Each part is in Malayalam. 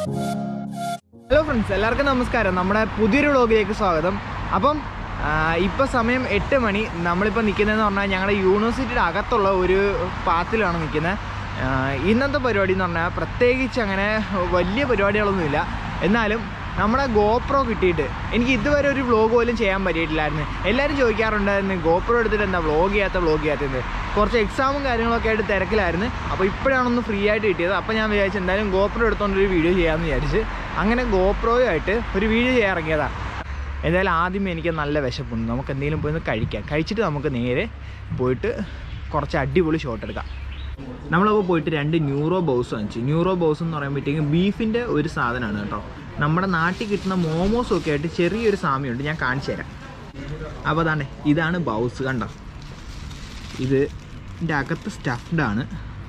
ഹലോ ഫ്രണ്ട്സ് എല്ലാവർക്കും നമസ്കാരം നമ്മുടെ പുതിയൊരു വ്ളോഗിലേക്ക് സ്വാഗതം അപ്പം ഇപ്പോൾ സമയം എട്ട് മണി നമ്മളിപ്പോൾ നിൽക്കുന്നതെന്ന് പറഞ്ഞാൽ ഞങ്ങളുടെ യൂണിവേഴ്സിറ്റിയുടെ അകത്തുള്ള ഒരു പാത്തിലാണ് നിൽക്കുന്നത് ഇന്നത്തെ പരിപാടി എന്ന് പറഞ്ഞാൽ പ്രത്യേകിച്ച് അങ്ങനെ വലിയ പരിപാടികളൊന്നുമില്ല എന്നാലും നമ്മുടെ ഗോപ്രോ കിട്ടിയിട്ട് എനിക്ക് ഇതുവരെ ഒരു വ്ളോഗ് പോലും ചെയ്യാൻ പറ്റിയിട്ടില്ലായിരുന്നു എല്ലാവരും ചോദിക്കാറുണ്ടായിരുന്നു ഗോപ്രോ എടുത്തിട്ട് എന്താ വ്ളോഗ് ചെയ്യാത്ത വ്ളോഗ് ചെയ്യാത്തത് കുറച്ച് എക്സാമും കാര്യങ്ങളൊക്കെ ആയിട്ട് തിരക്കിലായിരുന്നു അപ്പോൾ ഇപ്പോഴാണൊന്ന് ഫ്രീ ആയിട്ട് കിട്ടിയത് അപ്പോൾ ഞാൻ വിചാരിച്ചു എന്തായാലും ഗോപ്രോ എടുത്തുകൊണ്ട് ഒരു വീഡിയോ ചെയ്യാമെന്ന് വിചാരിച്ച് അങ്ങനെ ഗോപ്രോയുമായിട്ട് ഒരു വീഡിയോ ചെയ്യാൻ ഇറങ്ങിയതാണ് എന്തായാലും ആദ്യമേ എനിക്ക് നല്ല വിശപ്പുണ്ട് നമുക്ക് എന്തെങ്കിലും പോയി ഒന്ന് കഴിക്കാം കഴിച്ചിട്ട് നമുക്ക് നേരെ പോയിട്ട് കുറച്ച് അടിപൊളി ഷോട്ട് എടുക്കാം നമ്മളപ്പോൾ പോയിട്ട് രണ്ട് ന്യൂറോ ബൗസ് വാങ്ങിച്ചു ന്യൂറോ ബൗസ് എന്ന് പറയുമ്പോഴത്തേക്കും ബീഫിൻ്റെ ഒരു സാധനമാണ് കേട്ടോ നമ്മുടെ നാട്ടിൽ കിട്ടുന്ന മോമോസും ഒക്കെ ആയിട്ട് ചെറിയൊരു സാമ്യമുണ്ട് ഞാൻ കാണിച്ചു തരാം അപ്പോൾ അതാണ്ട് ഇതാണ് ബൗസ് കണ്ടോ ഇത് ഇതിൻ്റെ അകത്ത് സ്റ്റഫ്ഡ് ആണ്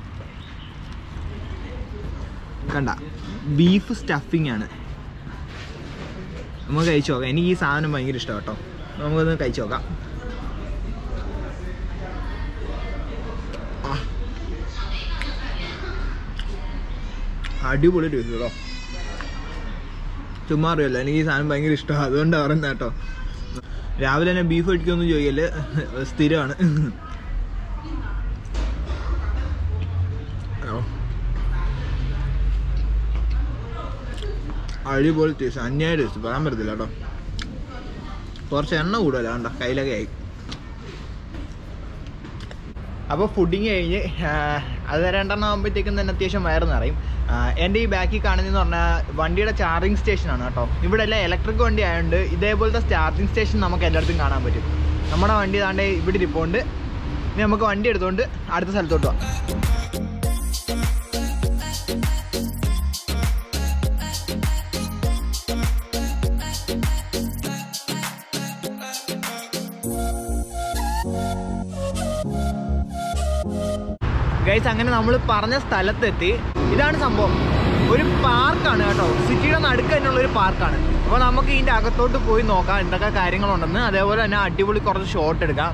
കണ്ട ബീഫ് സ്റ്റഫിങ് ആണ് നമുക്ക് കഴിച്ചു നോക്കാം എനിക്ക് ഈ സാധനം ഭയങ്കര ഇഷ്ടം കേട്ടോ നമുക്കൊന്ന് കഴിച്ചു നോക്കാം ആ. അടിപൊളി ടേസ്റ്റ് കേട്ടോ ചുമ്മാ അറിയല്ലോ എനിക്ക് ഈ സാധനം ഭയങ്കര ഇഷ്ടമാണ് അതുകൊണ്ടാണ് പറയുന്നത് കേട്ടോ രാവിലെ തന്നെ ബീഫ് കഴിക്കുമെന്ന് ചോദിക്കല് സ്ഥിരമാണ് ഓ. അടിപൊളി ടേസ്റ്റ് അന്യായ ടേസ്റ്റ് പറയാൻ പറ്റത്തില്ല കേട്ടോ കുറച്ച് എണ്ണ കൂടുതല കണ്ടോ കയ്യിലൊക്കെ ആയി അപ്പോൾ ഫുഡിങ് കഴിഞ്ഞ് ആ, അത് രണ്ടെണ്ണം ആകുമ്പോഴത്തേക്കും തന്നെ അത്യാവശ്യം വയറ് നിറയും ആ, എൻ്റെ ഈ ബാക്കിൽ കാണുന്നതെന്ന് പറഞ്ഞാൽ വണ്ടിയുടെ ചാർജിങ് സ്റ്റേഷനാണ് കേട്ടോ ഇവിടെ എല്ലാം ഇലക്ട്രിക് വണ്ടി ആയതുകൊണ്ട് ഇതേപോലത്തെ ചാർജിങ് സ്റ്റേഷൻ നമുക്ക് എല്ലായിടത്തും കാണാൻ പറ്റും നമ്മുടെ വണ്ടി താണ്ട് ഇവിടെ ഇരിപ്പുണ്ട് ഇനി നമുക്ക് വണ്ടി എടുത്തുകൊണ്ട് അടുത്ത സ്ഥലത്തോട്ട് പോവാം ഗൈസ് അങ്ങനെ നമ്മൾ പറഞ്ഞ സ്ഥലത്തെത്തി ഇതാണ് സംഭവം ഒരു പാർക്കാണ് കേട്ടോ സിറ്റിയുടെ നടുക്ക് തന്നെയുള്ള ഒരു പാർക്കാണ് അപ്പോൾ നമുക്ക് ഇതിൻ്റെ അകത്തോട്ട് പോയി നോക്കാം എന്തൊക്കെ കാര്യങ്ങളുണ്ടെന്ന് അതേപോലെ തന്നെ അടിപൊളി കുറച്ച് ഷോട്ട് എടുക്കാം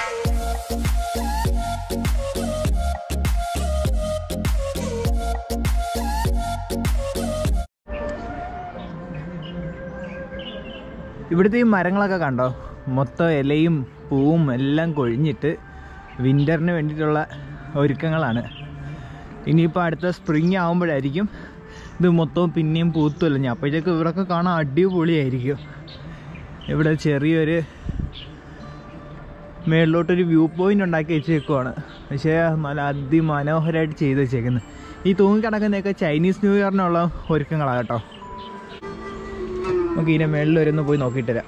ഇവിടുത്തെ ഈ മരങ്ങളൊക്കെ കണ്ടോ മൊത്തം ഇലയും പൂവും എല്ലാം കൊഴിഞ്ഞിട്ട് വിൻ്ററിന് വേണ്ടിയിട്ടുള്ള ഒരുക്കങ്ങളാണ് ഇനിയിപ്പോൾ അടുത്ത സ്പ്രിങ് ആകുമ്പോഴായിരിക്കും ഇത് മൊത്തം പിന്നെയും പൂത്തുലഞ്ഞ് അപ്പോഴത്തേക്ക് ഇവരൊക്കെ കാണാൻ അടിപൊളിയായിരിക്കും ഇവിടെ ചെറിയൊരു മേളിലോട്ടൊരു വ്യൂ പോയിന്റ് ഉണ്ടാക്കി വെച്ചേക്കുവാണ് പക്ഷേ നല്ല അതിമനോഹരമായിട്ട് ചെയ്ത് വെച്ചേക്കുന്നത് ഈ തൂങ്ങിക്കിടക്കുന്നതൊക്കെ ചൈനീസ് ന്യൂ ഇയറിനുള്ള ഒരുക്കങ്ങളാണ് കേട്ടോ നമുക്ക് ഇതിൻ്റെ മേളിൽ വരെ ഒന്ന് പോയി നോക്കിയിട്ട് വരാം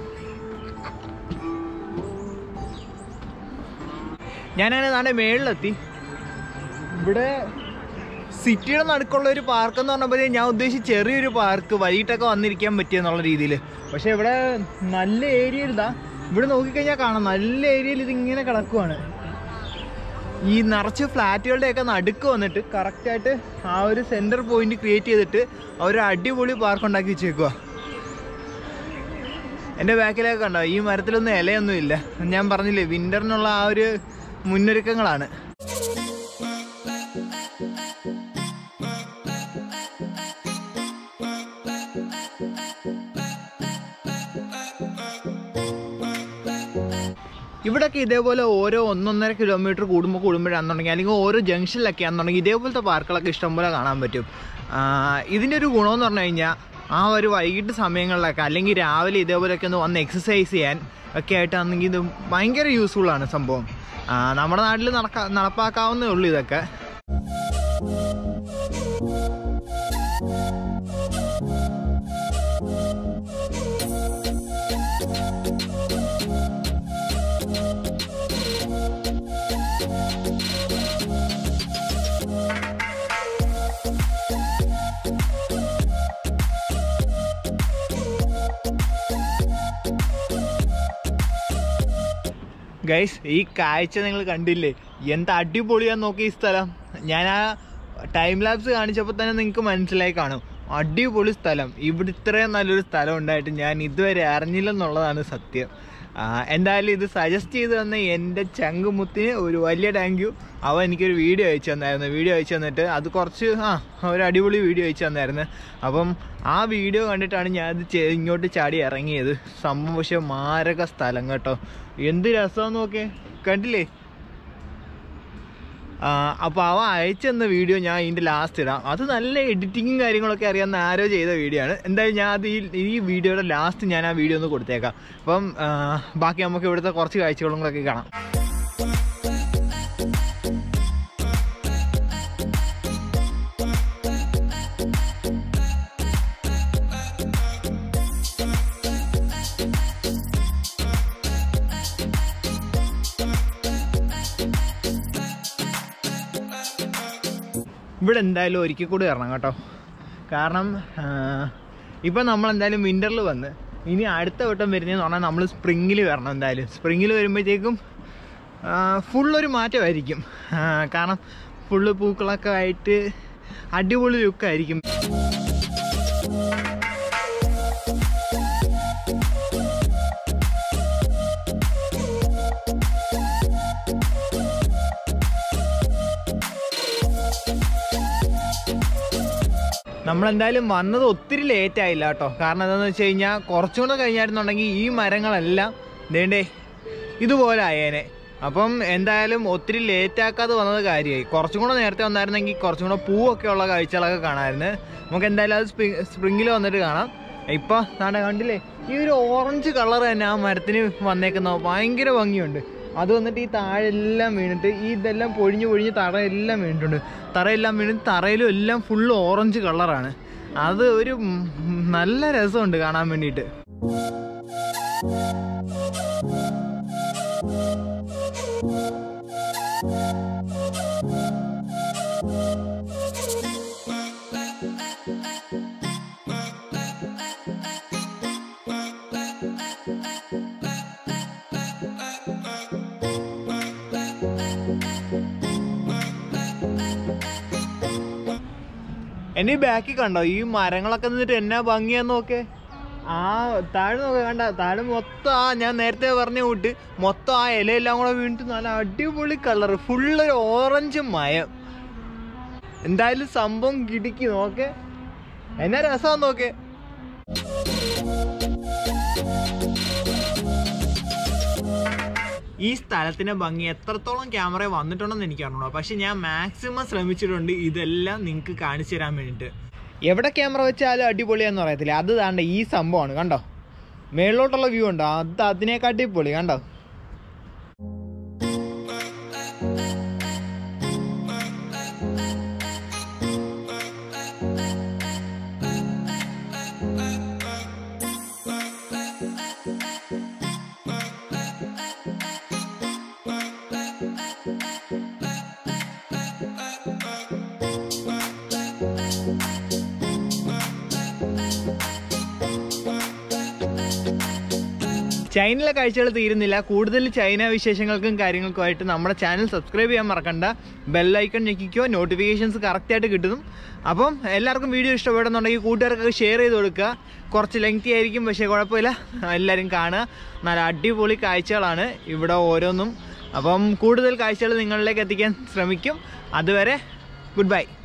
ഞാനങ്ങനെ നാടെ മേളിലെത്തി ഇവിടെ സിറ്റിയുടെ നടുക്കുള്ള ഒരു പാർക്ക് എന്ന് പറഞ്ഞപ്പോൾ ഞാൻ ഉദ്ദേശിച്ച ചെറിയൊരു പാർക്ക് വൈകിട്ടൊക്കെ വന്നിരിക്കാൻ പറ്റിയെന്നുള്ള രീതിയിൽ പക്ഷേ ഇവിടെ നല്ല ഏരിയയിൽ ഇതാ ഇവിടെ നോക്കിക്കഴിഞ്ഞാൽ കാണാം നല്ല ഏരിയയിൽ ഇതിങ്ങനെ കിടക്കുവാണ് ഈ നിറച്ച് ഫ്ലാറ്റുകളുടെയൊക്കെ നടുക്ക് വന്നിട്ട് കറക്റ്റായിട്ട് ആ ഒരു സെൻറ്റർ പോയിന്റ് ക്രിയേറ്റ് ചെയ്തിട്ട് അവർ അടിപൊളി പാർക്ക് ഉണ്ടാക്കി വെച്ചേക്കുക എൻ്റെ ബാക്കിലൊക്കെ കണ്ടോ ഈ മരത്തിലൊന്നും ഇലയൊന്നും ഇല്ല ഞാൻ പറഞ്ഞില്ലേ വിൻ്ററിനുള്ള ആ ഒരു മുന്നൊരുക്കങ്ങളാണ് ഇവിടെയൊക്കെ ഇതേപോലെ ഓരോ ഒന്നൊന്നര കിലോമീറ്റർ കൂടുമ്പോൾ കൂടുമ്പോഴാണെന്നുണ്ടെങ്കിൽ അല്ലെങ്കിൽ ഓരോ ജംഗ്ഷനിലൊക്കെ ആണെന്നുണ്ടെങ്കിൽ ഇതേപോലത്തെ പാർക്കുകളൊക്കെ ഇഷ്ടംപോലെ കാണാൻ പറ്റും ആ, ഇതിൻ്റെ ഒരു ഗുണമെന്ന് പറഞ്ഞു കഴിഞ്ഞാൽ ആ ഒരു വൈകിട്ട് സമയങ്ങളിലൊക്കെ അല്ലെങ്കിൽ രാവിലെ ഇതേപോലെയൊക്കെ ഒന്ന് വന്ന് എക്സസൈസ് ചെയ്യാൻ ഒക്കെ ആയിട്ടാണെങ്കിൽ ഇത് ഭയങ്കര യൂസ്ഫുള്ളാണ് സംഭവം ആ, നമ്മുടെ നാട്ടിൽ നടക്കാ നടപ്പാക്കാവുന്നേ ഉള്ളൂ ഇതൊക്കെ ഗൈസ് ഈ കാഴ്ച നിങ്ങൾ കണ്ടില്ലേ എന്ത് അടിപൊളിയാന്ന് നോക്കി ഈ സ്ഥലം ഞാൻ ആ ടൈം ലാപ്സ് കാണിച്ചപ്പോൾ തന്നെ നിങ്ങൾക്ക് മനസ്സിലായി കാണും അടിപൊളി സ്ഥലം ഇവിടെ ഇത്രയും നല്ലൊരു സ്ഥലം ഉണ്ടായിട്ട് ഞാൻ ഇതുവരെ അറിഞ്ഞില്ലെന്നുള്ളതാണ് സത്യം ആ, എന്തായാലും ഇത് സജസ്റ്റ് ചെയ്ത് തന്ന എൻ്റെ ചങ്കുമുത്തിന് ഒരു വലിയ താങ്ക് യു അവൻ എനിക്കൊരു വീഡിയോ അയച്ചു തന്നായിരുന്നു വീഡിയോ അയച്ചു തന്നിട്ട് അത് കുറച്ച് ആ ഒരു അടിപൊളി വീഡിയോ അയച്ചു തന്നായിരുന്നു അപ്പം ആ വീഡിയോ കണ്ടിട്ടാണ് ഞാൻ ഇത് ചെ- ഇങ്ങോട്ട് ചാടി ഇറങ്ങിയത് സംഭവം പക്ഷെ മാരക സ്ഥലം കേട്ടോ എന്ത് രസമാന്ന് നോക്കേ കണ്ടില്ലേ അപ്പോൾ അവൻ അയച്ചെന്ന വീഡിയോ ഞാൻ ഇതിൻ്റെ ലാസ്റ്റ് ഇടാം അത് നല്ല എഡിറ്റിങ്ങും കാര്യങ്ങളൊക്കെ അറിയാവുന്ന ആരോ ചെയ്ത വീഡിയോ ആണ് എന്തായാലും ഞാൻ അത് ഈ ഈ വീഡിയോയുടെ ലാസ്റ്റ് ഞാൻ ആ വീഡിയോ ഒന്ന് കൊടുത്തേക്കാം അപ്പം ആ, ബാക്കി നമുക്ക് ഇവിടുത്തെ കുറച്ച് കാഴ്ചകളും കൂടെ ഒക്കെ കാണാം ഇവിടെ എന്തായാലും ഒരിക്കൽ കൂടി വരണം കേട്ടോ കാരണം ഇപ്പം നമ്മൾ എന്തായാലും വിൻ്ററിൽ വന്ന് ഇനി അടുത്ത വട്ടം വരുന്നതെന്ന് പറഞ്ഞാൽ നമ്മൾ സ്പ്രിങ്ങിൽ വരണം എന്തായാലും സ്പ്രിങ്ങിൽ വരുമ്പോഴത്തേക്കും ഫുള്ളൊരു മാറ്റമായിരിക്കും ആ, കാരണം ഫുള്ള് പൂക്കളൊക്കെ ആയിട്ട് അടിപൊളി ലുക്കായിരിക്കും നമ്മളെന്തായാലും വന്നത് ഒത്തിരി ലേറ്റ് ആയില്ല കേട്ടോ കാരണം എന്താണെന്ന് വെച്ച് കഴിഞ്ഞാൽ കുറച്ചും കൂടെ കഴിഞ്ഞായിരുന്നുണ്ടെങ്കിൽ ഈ മരങ്ങളെല്ലാം വേണ്ടേ ഇതുപോലെ ആയേനെ അപ്പം എന്തായാലും ഒത്തിരി ലേറ്റ് ആക്കാതെ വന്നത് കാര്യമായി കുറച്ചും കൂടെ നേരത്തെ വന്നായിരുന്നെങ്കിൽ കുറച്ചും കൂടെ പൂവൊക്കെ ഉള്ള കാഴ്ചകളൊക്കെ കാണാമായിരുന്നു നമുക്ക് എന്തായാലും അത് സ്പ്രിങ് സ്പ്രിങ്ങിൽ വന്നിട്ട് കാണാം ഇപ്പം നാടെ കണ്ടില്ലേ ഈ ഒരു ഓറഞ്ച് കളർ തന്നെ ആ മരത്തിന് വന്നേക്കുന്ന ഭയങ്കര ഭംഗിയുണ്ട് അത് വന്നിട്ട് ഈ താഴെല്ലാം വീണിട്ട് ഈ ഇതെല്ലാം പൊഴിഞ്ഞ് പൊഴിഞ്ഞ് തറയെല്ലാം വീണിട്ടുണ്ട് തറയെല്ലാം വീണ് തറയിലും എല്ലാം ഫുള്ള് ഓറഞ്ച് കളറാണ് അത് ഒരു ഉം, നല്ല രസമുണ്ട് കാണാൻ വേണ്ടിയിട്ട് എന്നെ ഈ ബാക്കിൽ കണ്ടോ ഈ മരങ്ങളൊക്കെ നിന്നിട്ട് എന്നാ ഭംഗിയാന്ന് നോക്കേ ആ താഴെ നോക്കാം കണ്ട താഴെ മൊത്തം ആ ഞാൻ നേരത്തെ പറഞ്ഞ കൂട്ട് മൊത്തം ആ ഇലയെല്ലാം കൂടെ വീണിട്ട് നല്ല അടിപൊളി കളർ ഫുള്ള് ഓറഞ്ച് മയം എന്തായാലും സംഭവം കിടിക്ക് നോക്കേ എന്നാ രസമാന്ന് നോക്കേ ഈ സ്ഥലത്തിന്റെ ഭംഗി എത്രത്തോളം ക്യാമറ വന്നിട്ടുണ്ടെന്ന് എനിക്ക് അറിഞ്ഞൂടാ പക്ഷെ ഞാൻ മാക്സിമം ശ്രമിച്ചിട്ടുണ്ട് ഇതെല്ലാം നിങ്ങൾക്ക് കാണിച്ചു തരാൻ വേണ്ടിയിട്ട് എവിടെ ക്യാമറ വെച്ചാലും അടിപൊളിയാന്ന് പറയത്തില്ല അത് താണ്ട ഈ സംഭവമാണ് കണ്ടോ മേളിലോട്ടുള്ള വ്യൂ ഉണ്ടോ അത് അതിനെക്കാട്ടി പൊളി കണ്ടോ ചൈനയിലെ കാഴ്ചകൾ തീരുന്നില്ല കൂടുതൽ ചൈന വിശേഷങ്ങൾക്കും കാര്യങ്ങൾക്കുമായിട്ട് നമ്മുടെ ചാനൽ സബ്സ്ക്രൈബ് ചെയ്യാൻ മറക്കണ്ട ബെല്ലൈക്കൺ ഞെക്കിക്കോ നോട്ടിഫിക്കേഷൻസ് കറക്റ്റായിട്ട് കിട്ടും അപ്പം എല്ലാവർക്കും വീഡിയോ ഇഷ്ടപ്പെടുന്നുണ്ടെങ്കിൽ കൂട്ടുകാർക്കൊക്കെ ഷെയർ ചെയ്ത് കൊടുക്കുക കുറച്ച് ലെങ്തി ആയിരിക്കും പക്ഷേ കുഴപ്പമില്ല എല്ലാവരും കാണുക നല്ല അടിപൊളി കാഴ്ചകളാണ് ഇവിടെ ഓരോന്നും അപ്പം കൂടുതൽ കാഴ്ചകൾ നിങ്ങളിലേക്ക് എത്തിക്കാൻ ശ്രമിക്കും അതുവരെ ഗുഡ് ബൈ